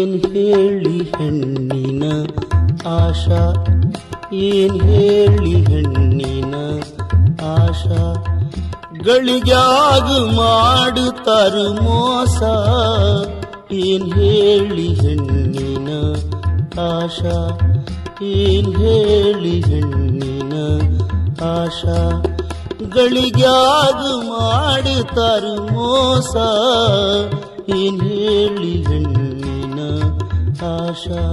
ಏನ್ ಹೇಳಿ ಹೆಣ್ಣಿನ ಆಶಾ ಏನ್ ಹೇಳಿ ಹೆಣ್ಣಿನ ಆಶಾ ಗಳಿಗ್ಯಾಗ ಮಾಡುತ್ತಾರು ಮೋಸ ಏನ್ ಹೇಳಿ ಹೆಣ್ಣಿನ ಆಶಾ ಏನ್ ಹೇಳಿ ಹೆಣ್ಣಿನ ಆಶಾ ಗಳಿಗ್ಯಾಗ ಮಾಡುತ್ತಾರು ಮೋಸ ಏನ್ ಹೇಳಿ ಹೆಣ್ಣಿನ ಆಶಾ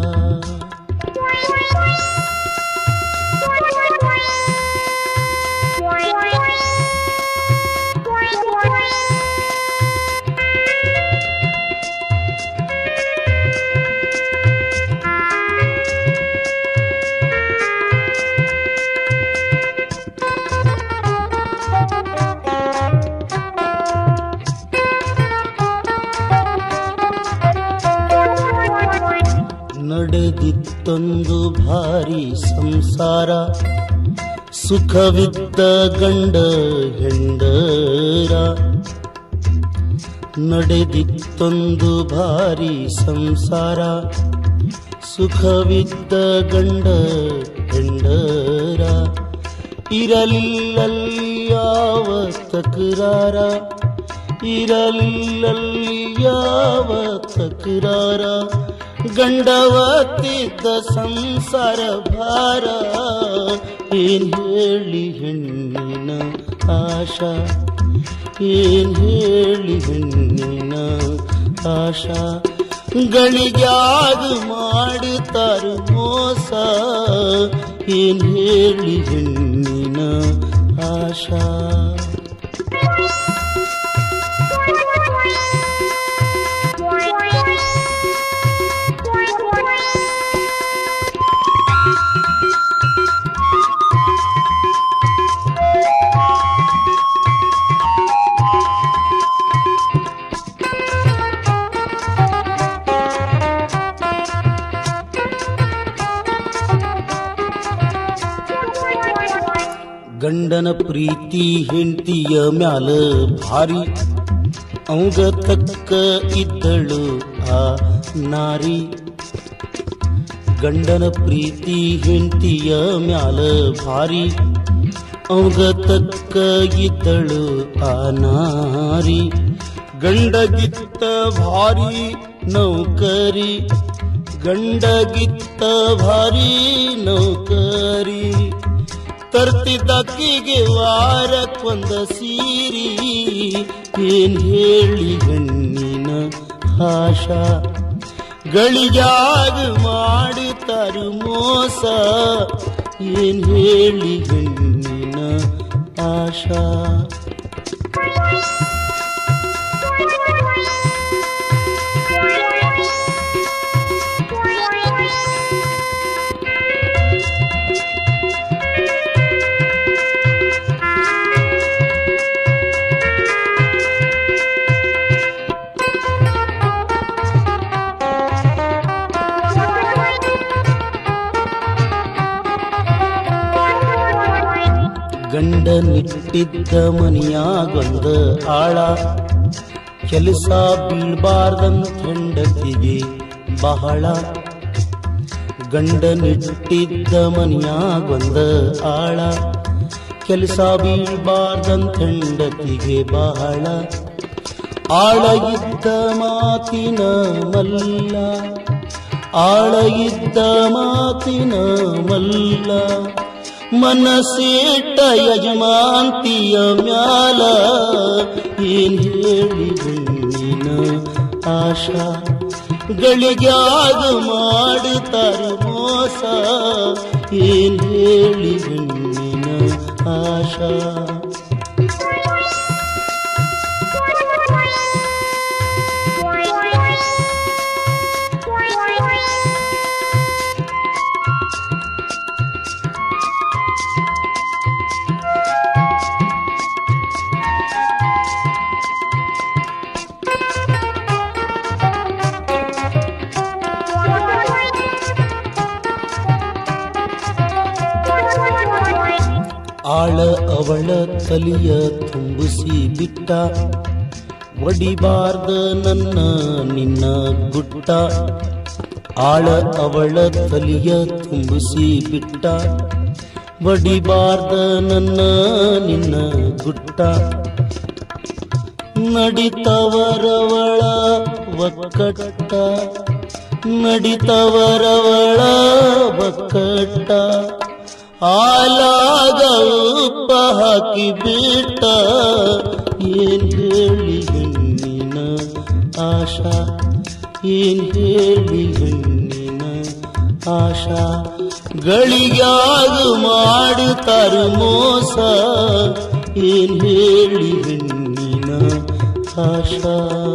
ನಡೆದಿತ್ತೊಂದು ಭಾರಿ ಸಂಸಾರ ಸುಖವಿದ್ದ ಗಂಡ ಹೆಂಡರ ನಡೆದಿತ್ತೊಂದು ಭಾರಿ ಸಂಸಾರ ಸುಖವಿದ್ದ ಗಂಡ ಹೆಂಡರ ಇರಲಿಲ್ಲಲ್ಲಿ ಯಾವ ತಕರಾರ ಇರಲಿಲ್ಲಲ್ಲಿ ಯಾವ ತಕರಾರ ಗಂಡವತ್ತಿದ್ದ ಸಂಸಾರ ಭಾರ ಏನ್ ಹೇಳಿ ಹೆಣ್ಣಿನ ಆಶಾ ಏನ್ ಹೇಳಿ ಹೆಣ್ಣಿನ ಆಶಾ ಗಳಿಗ್ಯಾಗ ಮಾಡುತ್ತಾರು ಮೋಸ ಏನ್ ಹೇಳಿ ಹೆಣ್ಣಿನ ಆಶಾ ಗಂಡನ ಪ್ರೀತಿ ಹೆಂಡತಿಯ ಮ್ಯಾಲ ಭಾರಿ ಅವಂಗ ತಕ್ಕ ಇದ್ದಳು ಆ ನಾರಿ ಗಂಡನ ಪ್ರೀತಿ ಹೆಂಡತಿಯ ಮ್ಯಾಲ ಭಾರಿ ಅವಂಗ ತಕ್ಕ ಇದ್ದಳು ಆ ನಾರಿ ಗಂಡಗಿತ್ತ ಭಾರಿ ನೌಕರಿ ಗಂಡಗಿತ್ತ ಭಾರಿ ನೌಕರಿ ತರ್ತಿದ್ದಕ್ಕಿಗೆ ವಾರಕ್ಕೊಂದ ಸೀರಿ ಏನ್ ಹೇಳಿ ಹೆಣ್ಣಿನ ಆಶಾ ಗಳಿಗಾಗ ಮಾಡುತ್ತಾರು ಮೋಸ ಏನ್ ಹೇಳಿ ಹೆಣ್ಣಿನ ಆಶಾ ಗಂಡನಿಟ್ಟಿದ್ದ ಮನಿಯಾಗೊಂದ ಆಳ ಕೆಲಸ ಬೀಳ್ಬಾರ್ದಂತ ಹೆಂಡತಿಗೆ ಬಹಳ ಗಂಡನಿಟ್ಟಿದ್ದ ಮನಿಯಾಗೊಂದ ಆಳ ಕೆಲಸ ಬೀಳ್ಬಾರ್ದಂತ ಹೆಂಡತಿಗೆ ಬಹಳ ಆಳ ಇದ್ದ ಮಾತಿನ ಮಲ್ಲ ಆಳ ಇದ್ದ ಮಾತಿನ ಮಲ್ಲ ಮನಸ್ಸಿಟ್ಟ ಯಜಮಾಂತಿಯ ಮ್ಯಾಲ ಏನ್ ಹೇಳಿ ಹೆಣ್ಣಿನ ಆಶಾ ಗಳಿಗ್ಯಾಗ ಮಾಡುತ್ತಾರ ಮೋಸ ಏನ್ ಹೇಳಿ ಹೆಣ್ಣಿನ ಆಶಾ ಆಳ ಅವಳ ತಲಿಯ ತುಂಬಿಸಿ ಬಿಟ್ಟ ಒಡಿಬಾರ್ದ ನನ್ನ ನಿನ್ನ ಗುಟ್ಟ ಆಳ ಅವಳ ತಲಿಯ ತುಂಬಿಸಿ ಬಿಟ್ಟ ಬಡಿಬಾರ್ದ ನನ್ನ ನಿನ್ನ ಗುಟ್ಟ ನಡಿತವರವಳ ಒಕ್ಕಟ್ಟ ನಡಿತವರವಳ ಒಕ್ಕಟ್ಟ ಆಲಾಗ ಉಪ್ಪ ಹಾಕಿ ಬಿಟ್ಟ ಏನ್ ಹೇಳಿ ಹೆಣ್ಣಿನ ಆಶಾ ಏನ್ ಹೇಳಿ ಹೆಣ್ಣಿನ ಆಶಾ ಗಳಿಗ್ಯಾಗ ಮಾಡುತ್ತಾರು ಮೋಸ ಏನ್ ಹೇಳಿ ಹೆಣ್ಣಿನ ಆಶಾ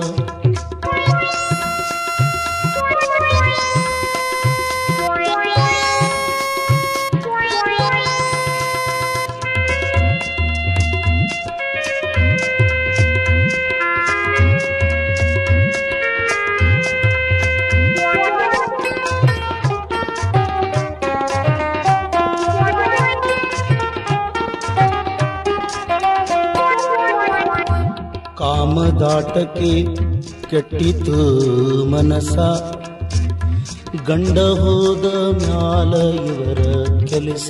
ಕಾಮದಾಟಕ್ಕೆ ಕೆಟ್ಟಿತು ಮನಸ ಗಂಡ ಹೋದ ಮ್ಯಾಲ ಇವರ ಕೆಲಸ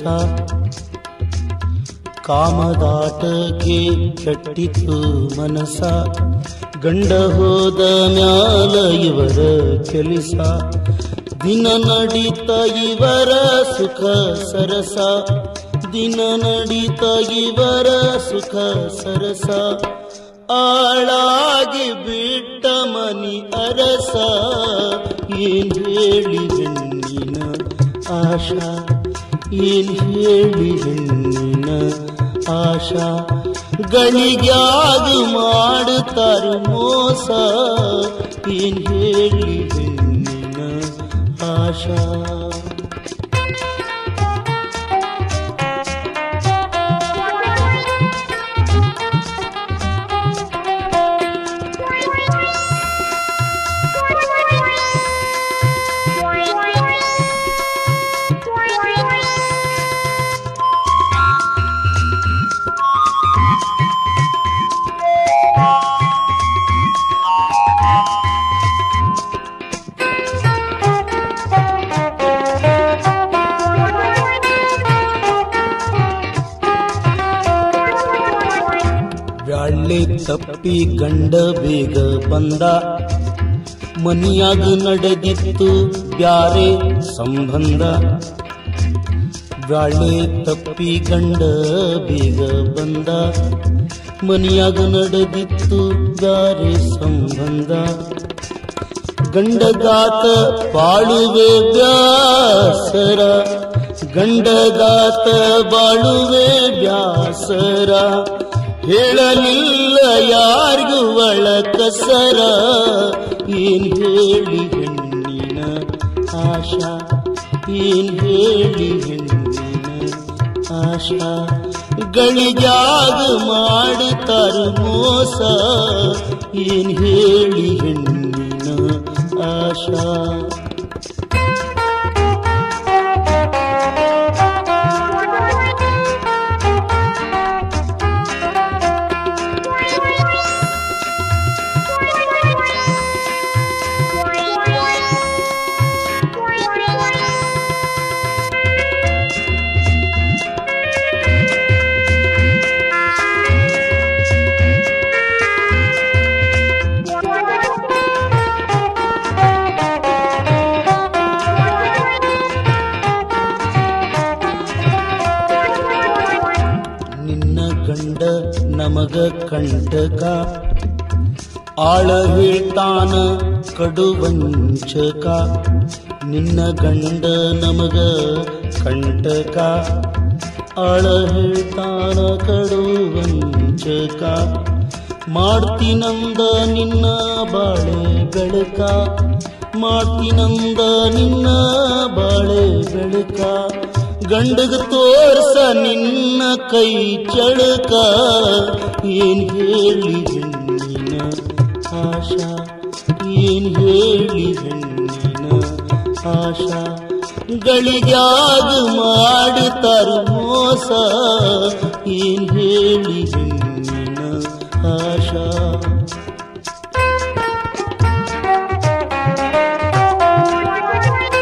ಕಾಮದಾಟಕ್ಕೆ ಕೆಟ್ಟಿತು ಮನಸ ಗಂಡ ಹೋದ ಮ್ಯಾಲ ಇವರ ಕೆಲಸ ದಿನ ನಡೀತ ಇವರ ಸುಖ ಸರಸ ದಿನ ನಡೀತ ಇವರ ಸುಖ ಸರಸ ಆಳಾಗಿ ಬಿಟ್ಟ ಮನಿ ಅರಸ ಏನ್ ಹೇಳಿ ಹೆಣ್ಣಿನ ಆಶಾ ಏನ್ ಹೇಳಿ ಹೆಣ್ಣಿನ ಆಶಾ ಗಳಿಗ್ಯಾಗ ಮಾಡುತ್ತಾರು ಮೋಸ ಏನ್ ಹೇಳಿ ಹೆಣ್ಣಿನ ಆಶಾ ಬ್ಯಾಳ್ಳೆ ತಪ್ಪಿ ಗಂಡ ಬೇಗ ಬಂದ ಮನಿಯಾಗ ನಡೆದಿತ್ತು ಬ್ಯಾರೆ ಸಂಬಂಧ ಬ್ಯಾಳೆ ತಪ್ಪಿ ಗಂಡ ಬೇಗ ಬಂದ ಮನಿಯಾಗ ನಡೆದಿತ್ತು ಬ್ಯಾರೆ ಸಂಬಂಧ ಗಂಡಗಾತ ಬಾಳುವೆ ಬ್ಯಾಸರ ಗಂಡಗಾತ ಬಾಳುವೆ ಬ್ಯಾಸರ ಹೇಳಲಿಲ್ಲ ಯಾರಿಗೂ ಒಳ ಕಸರ ಏನ್ ಹೇಳಿ ಹೆಣ್ಣಿನ ಆಶಾ ಏನ್ ಹೇಳಿ ಹೆಣ್ಣಿನ ಆಶಾ ಗಳಿಗಾಗ ಮಾಡುತ್ತಾರು ಮೋಸ ಏನ್ ಹೇಳಿ ಹೆಣ್ಣಿನ ಆಶಾ ನಿನ್ನ ಗಂಡ ನಮಗ ಕಂಟಕ ಆಳ ಹೇಳ್ತಾನ ಕಡುವಂಚಕ ನಿನ್ನ ಗಂಡ ನಮಗ ಕಂಟಕ ಆಳ ಹೇಳ್ತಾನ ಕಡುವಂಚಕ ಮಾಡ್ತೀನಂದ ನಿನ್ನ ಬಾಳೆ ಬೆಳಕ ಮಾಡ್ತೀನಂದ ನಿನ್ನ ಬಾಳೆ ಬೆಳಕ ಗಂಡಗ ತೋರ್ಸ ನಿನ್ನ ಕೈ ಚಳಕ ಏನ್ ಹೇಳಿ ಹೆಣ್ಣಿನ ಆಶಾ ಏನ್ ಹೇಳಿ ಹೆಣ್ಣಿನ ಆಶಾ ಗಳಿಗ್ಯಾಗ ಮಾಡುತ್ತಾರು ಮೋಸ ಏನ್ ಹೇಳಿ ಹೆಣ್ಣಿನ ಆಶಾ Thank you.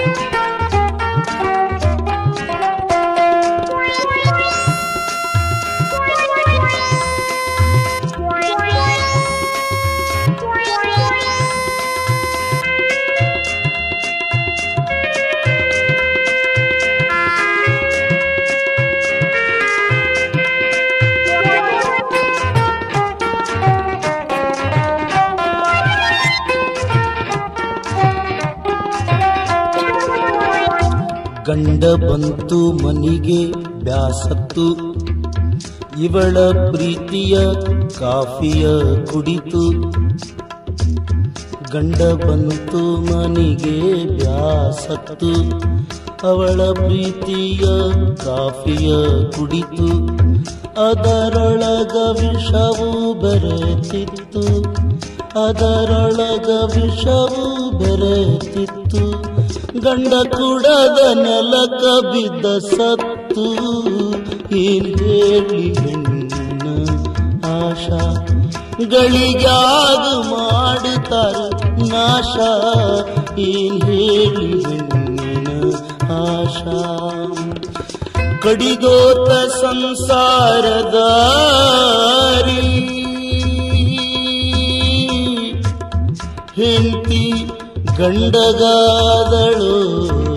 ಗಂಡ ಬಂತು ಮನಿಗೆ ಬ್ಯಾಸತ್ತು ಇವಳ ಪ್ರೀತಿಯ ಕಾಫಿಯ ಕುಡಿತು ಗಂಡ ಬಂತು ಮನಿಗೆ ಬ್ಯಾಸತ್ತು ಅವಳ ಪ್ರೀತಿಯ ಕಾಫಿಯ ಕುಡಿತು ಅದರೊಳಗ ವಿಷವು ಬೆರೆತಿತ್ತು ಅದರೊಳಗ ವಿಷವು ಬೆರೆತಿತ್ತು ಗಂಡ ಕುಡದ ನೆಲಕ ಬಿದ್ದ ಸತ್ತು ಏನ್ ಹೇಳಿ ಹೆಣ್ಣಿನ ಆಶಾ ಗಳಿಗ್ಯಾಗ ಮಾಡುತ್ತಾರೆ ನಾಶ ಏನ್ ಹೇಳಿ ಹೆಣ್ಣಿನ ಆಶಾ ಕಡಿದೋತ ಸಂಸಾರದಾರಿ ಹೆಂಡತಿ ಗಂಡಗಾದಳು